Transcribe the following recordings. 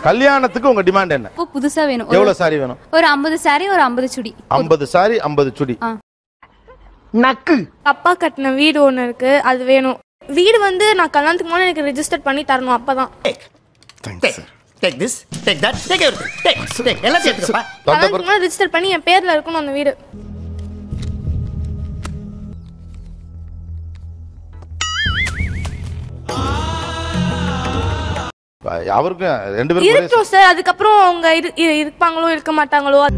கல்யாணத்துக்கு உங்க டிமாண்ட் என்ன இப்போ புதுசா வேணும் ஒரு- எவ்வளவு சாரி வேணும் ஒரு ஐம்பது saree ஒரு ஐம்பது சுடி ஐம்பது சாரி ஐம்பது சுடி நக்கு அப்பா கட்டின வீடு ஒன்று இருக்கு அது வேணும் வீடு வந்து நான் கல்யாணத்துக்கு முன்னாடி எனக்கு ரெஜிஸ்டர் பண்ணி தரணும் அப்பதான் take this take that take everything take take எல்லாம் சேர்த்துக்கப்பா அந்த கல்யாணத்துக்கு முன்னாடி ரெஜிஸ்டர் பண்ணி என் பேர்ல இருக்கணும் அந்த வீடு பிறகு அவருக்கும் ரெண்டு பேரும் ஒரே இருக்கும் சார் அதுக்கப்புறம் அவங்க இரு- இரு- இருப்பாங்களோ இருக்க மாட்டாங்களோ அது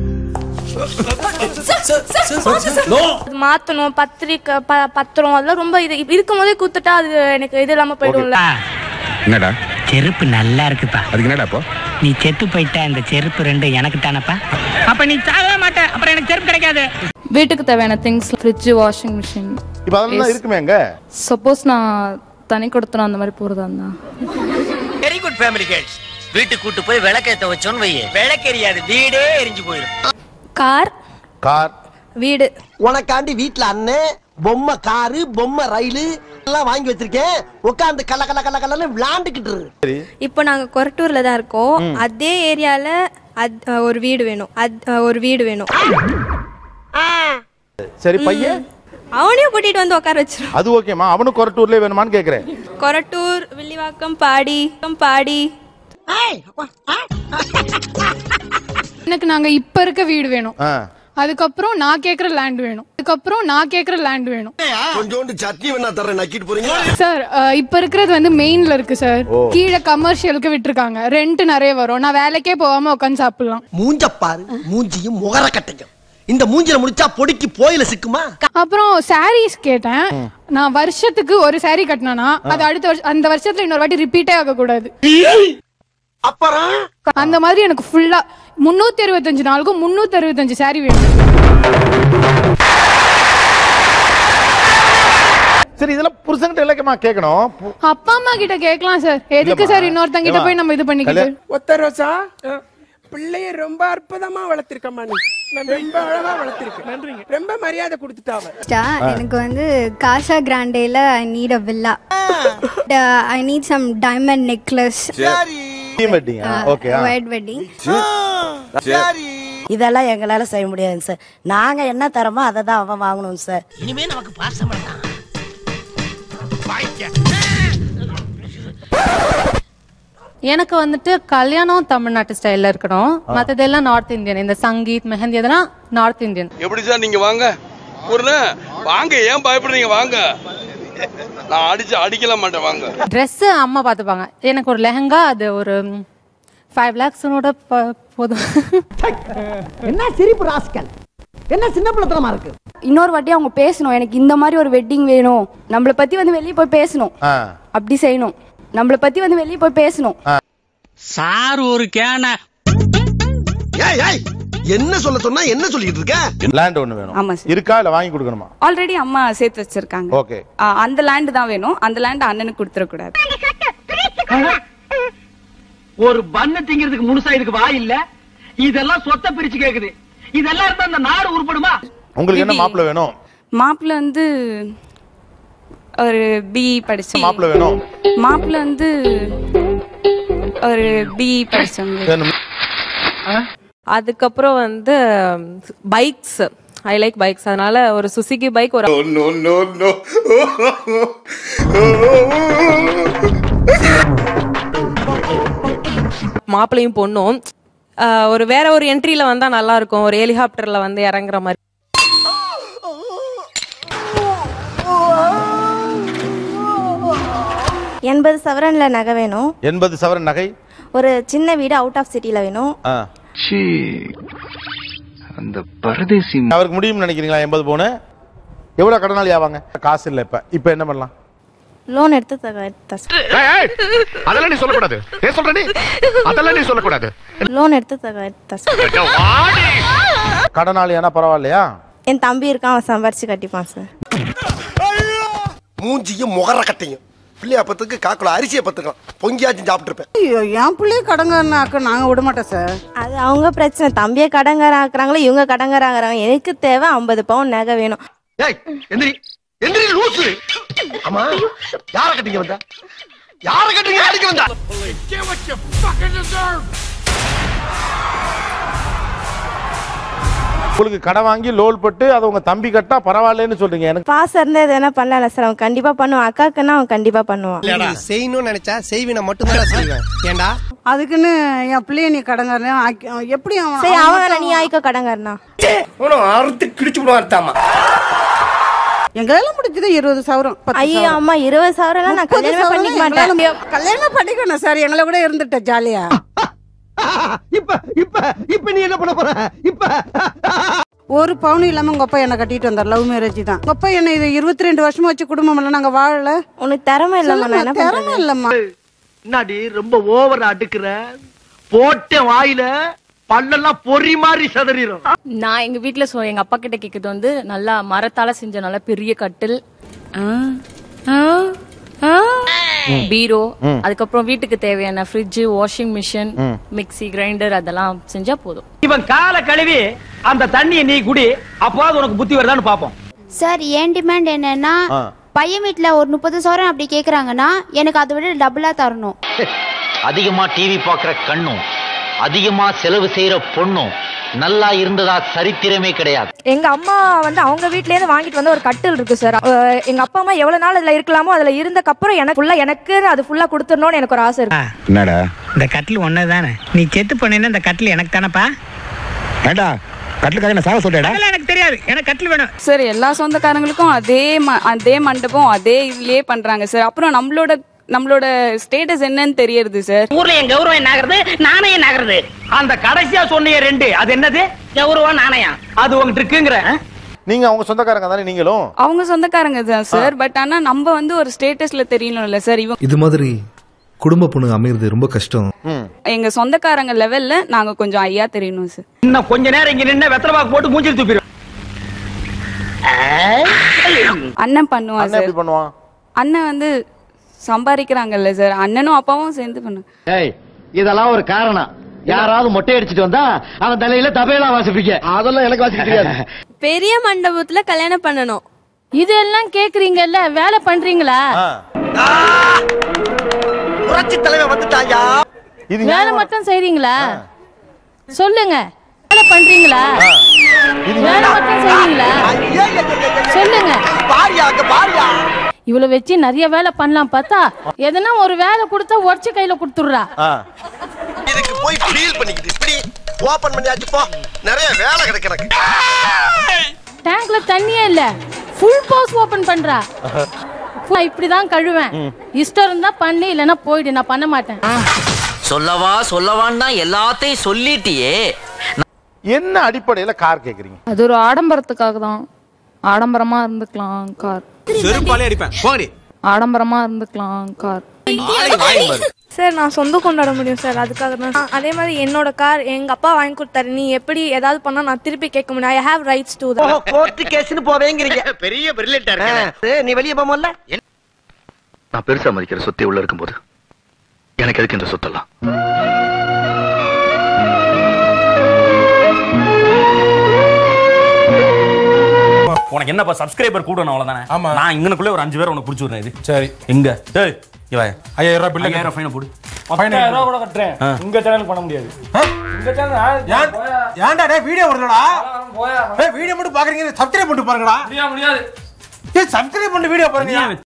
மாத்தணும் பத்திரிக்கை ப- பத்திரம் அதெல்லாம் ரொம்ப இது இருக்கும் போதே கூத்துட்டா அது எனக்கு இது இல்லாம போயிடும்ல என்னடா செருப்பு நல்லா இருக்குப்பா அதுக்கு என்னடா அப்போ நீ செத்து போயிட்ட இந்த செருப்பு ரெண்டு எனக்கு தானப்பா அப்ப நீ சாகவே மாட்ட அப்புறம் எனக்கு செருப்பு கிடைக்காது வீட்டுக்கு தேவையான திங்ஸ் ஃப்ரிட்ஜ் வாஷிங் மிஷின் இப்ப அதெல்லாம் தான் இருக்குமே அங்க சப்போஸ் நான் தனி கொடுத்தனும் அந்த மாதிரி போறதா இருந்தா வெரி குட் ஃபேமிலி கேர்ள்ஸ் வீட்டுக்கு கூட்டு போய் விளக்கேத்த வச்சோன்னு வையே விளக்கெரியாது வீடே எரிஞ்சு போயிடும் கார் கார் வீடு உனக்காண்டி வீட்ல அண்ணன் பொம்மை காரு பொம்மை ரயிலு எல்லாம் வாங்கி வச்சிருக்கேன் உட்காந்து கல கல கல கலன்னு விளாண்டுக்கிட்டு இரு. சரி இப்போ நாங்க கொரட்டூர்ல தான் இருக்கோம் அதே ஏரியால அத்- ஒரு வீடு வேணும் அத்- ஒரு வீடு வேணும் சரி பையன் அவனையும் கூட்டிட்டு வந்து உட்கார வச்சிரும் அது ஓகேமா அவனும் கொரட்டூர்லயே வேணுமான்னு கேக்குறேன் கொரட்டூர் வில்லிவாக்கம் பாடி பாடி எனக்கு நாங்க இப்ப இருக்க வீடு வேணும் ஆ. அதுக்கப்புறம் நான் கேக்குற லேண்ட் வேணும் அதுக்கப்புறம் நான் கேக்குற லேண்ட் வேணும் கொஞ்சோண்டு சட்னி வேணா தரேன் நக்கிட்டு போறீங்களா சார் அஹ், இப்ப இருக்கிறது வந்து மெயின்ல இருக்கு சார் கீழே கமர்ஷியலுக்கு விட்டுருக்காங்க ரெண்ட் நிறைய வரும் நான் வேலைக்கே போகாம உட்காந்து சாப்பிடலாம் மூஞ்ச பாரு மூஞ்சியும் முகர கட்டையும் இந்த மூஞ்சில முடிச்சா பொடிக்கு போயில சிக்குமா அப்புறம் சாரீஸ் கேட்டேன் நான் வருஷத்துக்கு ஒரு saree கட்டினா அது அடுத்த வருஷம் அந்த வருஷத்துல இன்னொரு வாட்டி ரிப்பீட்டே ஆக கூடாது அப்புறம் அந்த மாதிரி எனக்கு ஃபுல்லா முன்னூத்தி அறுபத்தஞ்சு நாளுக்கும் முன்னூத்தி அறுபத்தஞ்சு saree வேணும் சரி இதெல்லாம் புருஷன்கிட்ட இலக்கமா கேட்கணும் பு- அப்பா அம்மா கிட்ட கேட்கலாம் சார் எதுக்கு இல்லம்மா. சார் இன்னொருத்தங்க கிட்ட ஏம்மா, போய் நம்ம இது பண்ணிக்கிட்டு கல்யாணம் ஒத்த ரோசா பிள்ளைய ரொம்ப அற்புதமா வளர்த்திருக்கம்மா நீ நான் ரொம்ப அழகா வளர்த்திருக்கேன் நன்றிங்க ரொம்ப மரியாதை கொடுத்துட்டாவ எனக்கு வந்து காசா கிராண்டேல I need a villa I need some diamond necklace theme wedding okay white wedding இதெல்லாம் எங்களால செய்ய முடியாதுங்க சார் நாங்க என்ன தரமோ அதை தான் அவன் வாங்கணும் சார் இனிமே நமக்கு பாசம் வேண்டாம் எனக்கு வந்துட்டு கல்யாணம் தமிழ்நாட்டு ஸ்டைல்ல இருக்கணும் மத்ததெல்லாம் நார்த் இந்தியன் இந்த சங்கீத் மெஹந்தி அதெல்லாம் நார்த் இந்தியன் எப்படி சார் நீங்க வாங்க ஒரு வாங்க ஏன் பயப்படுறீங்க வாங்க நான் அடிச்சு அடிக்கல மாட்டேன் வாங்க Dress அம்மா பார்த்துப்பாங்க எனக்கு ஒரு லெஹங்கா அது ஒரு ஃபைவ் லேக்ஸனோட போதும் என்ன சிரிப்பு ராஸ்கல் என்ன சின்ன பிள்ளைத்தனமா இருக்கு இன்னொரு வாட்டி அவங்க பேசணும் எனக்கு இந்த மாதிரி ஒரு வெட்டிங் வேணும் நம்மள பத்தி வந்து வெளியே போய் பேசணும் ஆ அப்படி செய்யணும் நம்மள பத்தி வந்து வெளியே போய் பேசணும் சார் ஒரு கேன ஏய் ஏய் என்ன சொல்ல சொன்னா என்ன சொல்லிட்டு இருக்க லேண்ட் ஒண்ணு வேணும் ஆமா சார். இருக்கா இல்ல வாங்கி கொடுக்கணுமா ஆல்ரெடி அம்மா சேர்த்து வச்சிருக்காங்க ஓகே அந்த லேண்ட் தான் வேணும் அந்த லேண்ட் அண்ணனுக்கு கொடுத்துடக்கூடாது ஒரு பண்ண திங்கிறதுக்கு முழுசா இதுக்கு வாய் இல்ல இதெல்லாம் சொத்த பிரிச்சு கேக்குது இதெல்லாம் இருந்தா அந்த நாடு உருப்படுமா உங்களுக்கு என்ன மாப்பிள்ள வேணும் மாப்பிள்ள வந்து ஒரு பி படிச்ச மாப்பிள்ள வேணும் மாப்பிள்ள வந்து ஒரு பி படிச்சவங்க வேணும் அதுக்கப்புறம் வந்து பைக்ஸ் ஐ லைக் பைக்ஸ் அதனால ஒரு சுசுகி பைக் ஒரு மாப்பிளையும் பொண்ணும் ஆஹ் ஒரு வேற ஒரு என்ட்ரில வந்தா நல்லா இருக்கும் ஒரு ஹெலிகாப்டர்ல வந்து இறங்குற மாதிரி எண்பது சவரன்ல நகை வேணும் எண்பது சவரன் நகை ஒரு சின்ன வீடு அவுட் ஆஃப் சிட்டில வேணும் ஆ. அந்த பரதேசி அவருக்கு முடியும்னு நினைக்கிறீங்களா எண்பது பவுனு எவ்வளவு கடனாளி ஆவாங்க காசு இல்ல இப்ப இப்ப என்ன பண்ணலாம் லோன் எடுத்து தக- த- அதெல்லாம் நீ சொல்லக்கூடாது ஏன் சொல்ற நீ அதெல்லாம் நீ சொல்லக்கூடாது லோன் எடுத்து தக- த- கடனாளி ஆனா பரவாயில்லையா என் தம்பி இருக்கான் அவன் சம்பாரிச்சு கட்டிப்பான் சார் மூஞ்சியும் முகர கட்டையும் பிள்ளையா பத்துக்கு காக்குல அரிசியை பத்துக்கலாம் பொங்கியாச்சும் சாப்பிட்டு இருப்பேன் என் பிள்ளைய கடங்காக்க நாங்க விட மாட்டோம் சார் அது அவங்க பிரச்சனை தம்பியை கடங்கார ஆக்குறாங்களோ இவங்க கடங்கார ஆகுறாங்க எனக்கு தேவை ஐம்பது பவுன் நகை வேணும் ஏய் எந்திரி எந்திரி லூசு ஆமா யார கட்டிங்க வந்தா யார கட்டுறீங்க அடிக்க வந்தா உங்களுக்கு கடன் வாங்கி லோல் பட்டு அதை உங்க தம்பி கட்டா பரவாயில்லன்னு சொல்றீங்க எனக்கு பாசம் இருந்தா எது வேணா பண்ணலாம் சார் அவன் கண்டிப்பா பண்ணுவான் அக்காக்குன்னா அவன் கண்டிப்பா பண்ணுவான் செய்யணும்னு நினைச்சா செய்வின மட்டும் தான் செய்வேன் ஏண்டா அதுக்குன்னு என் பிள்ளைய நீ கடங்காரன் எப்படி அவன் சரி அவன் வேணா நீ ஆயிக்கோ கடங்காரனா அறுத்து கிழிச்சு விடுவார்த்தாமா எங்களால முடிஞ்சது இருபது சவரம் பத்து ஐயோ சவரம். அம்மா இருபது சவரம் நான் முப்பது கல்யாணமே சவரம் பண்ணிக்க எங்களால மாட்டேன் மு- கல்யாணம் பண்ணிக்கணும் சார் எங்களை கூட இருந்துட்டேன் ஜாலியா இப்ப இப்ப இப்ப நீ என்ன பண்ண போற இப்ப ஒரு பவுனும் இல்லாம உங்க அப்பா என்ன கட்டிட்டு வந்தார் லவ் மேரேஜ் தான் உங்க அப்பா என்ன இது இருபத்தி ரெண்டு வருஷமா வச்சு குடும்பம் இல்ல நாங்க வாழல உனக்கு திறமை இல்லம்மா நான் என்ன திறமை பண்றது இல்லம்மா என்னடி ரொம்ப ஓவர் அடுக்குற போட்ட வாயில பல்லெல்லாம் பொறி மாதிரி சதறிடும் நான் எங்க வீட்ல சொ எங்க அப்பா கிட்ட கேக்குறது வந்து நல்லா மரத்தால செஞ்ச நல்ல பெரிய கட்டில் பீரோ அதுக்கப்புறம் வீட்டுக்கு தேவையான fridge washing machine mixie grinder அதெல்லாம் செஞ்சா போதும் இவன் காலை கழுவி அந்த தண்ணியை நீ குடி அப்போது உனக்கு புத்தி வருதான்னு பாப்போம் சார் என் டிமாண்ட் என்னன்னா பையன் வீட்ல ஒரு முப்பது சவரம் அப்படி கேக்குறாங்கன்னா எனக்கு அதை விட டபுளா தரணும் அதிகமா டிவி பார்க்குற கண்ணும் அதிகமா செலவு செய்யற பொண்ணும் நல்லா இருந்ததா சரித்திரமே கிடையாது எங்க அம்மா வந்து அவங்க வீட்ல இருந்து வாங்கிட்டு வந்து ஒரு கட்டில் இருக்கு சார் அஹ் எங்க அப்பா அம்மா எவ்வளவு நாள் அதுல இருக்கலாமோ அதுல இருந்தக்கு அப்புறம் எனக்கு ஃபுல்லா எனக்கு அது ஃபுல்லா கொடுத்துடணும்னு எனக்கு ஒரு ஆசை இருக்கு என்னடா இந்த கட்டில் ஒன்னே தானே நீ செத்து போனேன்னா இந்த கட்டில் எனக்கு தானப்பா ஏண்டா கட்டிலுக்காக நான் சாக சொல்றேடா எனக்கு தெரியாது எனக்கு கட்டில் வேணும் சார் எல்லா சொந்தக்காரங்களுக்கும் அதே ம- அதே மண்டபம் அதே இதுலயே பண்றாங்க சார் அப்புறம் நம்மளோட நம்மளோட ஸ்டேட்டஸ் என்னன்னு தெரியறது சார் ஊர்ல என் கௌரவம் என்ன ஆகுறது நாணயம் என்ன ஆகுறது அந்த கடைசியா சொன்னீங்க ரெண்டு அது என்னது கௌரவம் நாணயம் அது உங்ககிட்ட இருக்குங்கிற நீங்க அவங்க சொந்தக்காரங்க தானே நீங்களும் அவங்க சொந்தக்காரங்க தான் சார் பட் ஆனா நம்ம வந்து ஒரு ஸ்டேட்டஸ்ல தெரியணும்ல சார் இவங்க இது மாதிரி குடும்ப பொண்ணு அமைகிறது ரொம்ப கஷ்டம் எங்க சொந்தக்காரங்க லெவல்ல நாங்க கொஞ்சம் ஐயா தெரியணும் சார் இன்னும் கொஞ்ச நேரம் இங்க நின்னு வெத்தலை பாக்கு போட்டு மூஞ்சில் துப்பிடும் அண்ணன் பண்ணுவான் அண்ணன் சார் எப்படி பண்ணுவான் அண்ணன் வந்து சம்பாதிக்கிறாங்கல்ல சார் அண்ணனும் அப்பாவும் சேர்ந்து பண்ணு ஏய் இதெல்லாம் ஒரு காரணம் யாராவது மொட்டை அடிச்சிட்டு வந்தா அவன் தலையில தபையெல்லாம் வாசிப்பீங்க அதெல்லாம் எனக்கு வாசிக்க தெரியாது பெரிய மண்டபத்துல கல்யாணம் பண்ணணும் இதெல்லாம் கேக்குறீங்கல்ல வேலை பண்றீங்களா புரட்சி தலைவர் வந்துட்டாயா வேலை மட்டும் செய்றீங்களா சொல்லுங்க வேலை பண்றீங்களா வேலை மட்டும் செய்றீங்களா சொல்லுங்க பாரியா அங்க பாரியா இவ்வளவு வச்சு நிறைய வேலை பண்ணலாம் பார்த்தா எதனா ஒரு வேலை கொடுத்தா உடச்சு கையில கொடுத்துடுறா இதுக்கு போய் ஃபீல் பண்ணிக்கிட்டு இப்படி ஓபன் பண்ணியாச்சு போ நிறைய வேலை கிடக்கு எனக்கு டேங்க்ல தண்ணியே இல்ல ஃபுல் போஸ் ஓபன் பண்றா நான் இப்படிதான் கழுவேன் இஷ்டம் இருந்தா பண்ணு இல்லைன்னா போயிடு நான் பண்ண மாட்டேன் சொல்லவா சொல்லவான்னா எல்லாத்தையும் சொல்லிட்டியே என்ன அடிப்படையில கார் கேக்குறீங்க அது ஒரு ஆடம்பரத்துக்காக தான் ஆடம்பரமா இருந்துக்கலாம் கார் செருப்பாலே அடிப்பேன் போங்கடி ஆடம்பரமா இருந்துக்கலாம் கார் சார் நான் சொந்தம் கொண்டாட முடியும் சார் அதுக்காக தான் அதே மாதிரி என்னோட கார் எங்க அப்பா வாங்கி கொடுத்தாரு நீ எப்படி ஏதாவது பண்ணா நான் திருப்பி கேட்க முடியும் ஐ ஹேவ் ரைட்ஸ் டு ஓ கோர்ட் கேஸ்னு போவேங்கிறீங்க பெரிய பிரில்லியண்டா ஆ, நீ வெளிய போமல்ல நான் பெருசா மதிக்கிற சொத்தை உள்ள இருக்கும்போது எனக்கு எதுக்கு இந்த சொத்தெல்லாம் உனக்கு என்னப்பா சப்ஸ்கிரைபர் கூடணும் அவ்வளவுதானே ஆமா நான் இங்கனக்குள்ளே ஒரு அஞ்சு பேர் உனக்கு பிடிச்சி விடுறேன் இது சரி எங்க டேய் இவன் ஐயாயிரம் ரூபாய் பில்லு ஐயாயிரம் ஃபைனை போடு பத்தாயிரம் ரூபா கூட கட்டுறேன் உங்க சேனல் பண்ண முடியாது உங்க சேனல் ஏன்டா டேய் வீடியோ வருதுடா டேய் வீடியோ மட்டும் பாக்குறீங்க சப்ஸ்கிரைப் பண்ணிட்டு பாருங்கடா முடியாது முடியாது ஏய் சப்ஸ்கிரைப் பண்ணி வீடியோ பாருங்க